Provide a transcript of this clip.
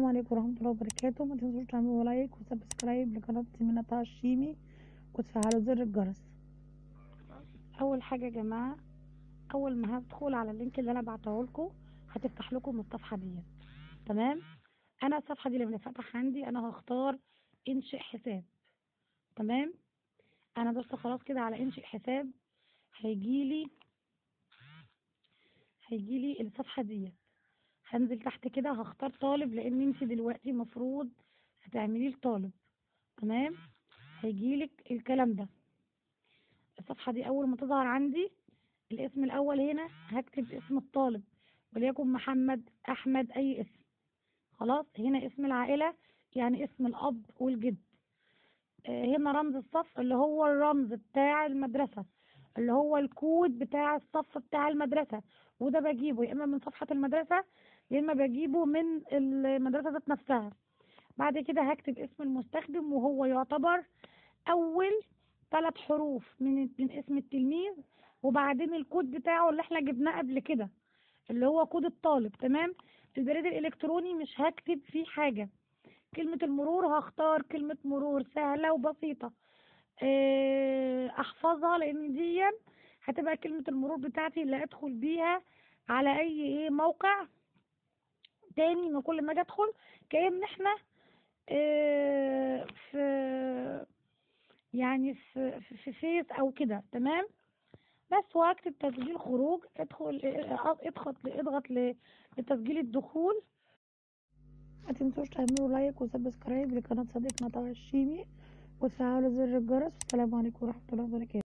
السلام عليكم ورحمة الله وبركاته ما تنسوش تعملوا لايك وسبسكرايب لقناة سيمينة طه الشيمي وتفعلوا زر الجرس اول حاجة يا جماعة اول ما هتدخل على اللينك اللي انا بعته لكم هتفتح لكم الصفحة دي تمام انا الصفحة دي لما فتح عندي انا هختار انشئ حساب تمام انا دوست خلاص كده على انشئ حساب هيجيلي هيجيلي الصفحة دي هنزل تحت كده هختار طالب لان انت دلوقتي مفروض هتعمليه لطالب تمام هيجيلك الكلام ده الصفحة دي اول ما تظهر عندي الاسم الاول هنا هكتب اسم الطالب وليكن محمد احمد اي اسم خلاص هنا اسم العائلة يعني اسم الاب والجد آه، هنا رمز الصف اللي هو الرمز بتاع المدرسة اللي هو الكود بتاع الصف بتاع المدرسة وده بجيبه يا اما من صفحة المدرسة يا اما بجيبه من المدرسة ذات نفسها بعد كده هكتب اسم المستخدم وهو يعتبر اول ثلاث حروف من من اسم التلميذ وبعدين الكود بتاعه اللي احنا جبناه قبل كده اللي هو كود الطالب تمام في البريد الالكتروني مش هكتب فيه حاجة كلمة المرور هختار كلمة مرور سهلة وبسيطة آه، احفظها لان دي هتبقى كلمة المرور بتاعتي اللي ادخل بيها على اي ايه موقع تاني ما كل ما اجي ادخل كأن احنا آه، في يعني في في في فيس او كده تمام بس وهكتب تسجيل خروج ادخل اه، ادخل اضغط ل- لتسجيل الدخول ما تنسوش تعملوا لايك وسبسكرايب لقناة صديقنا طه الشيمي وتفعلوا زر الجرس والسلام عليكم ورحمة الله وبركاته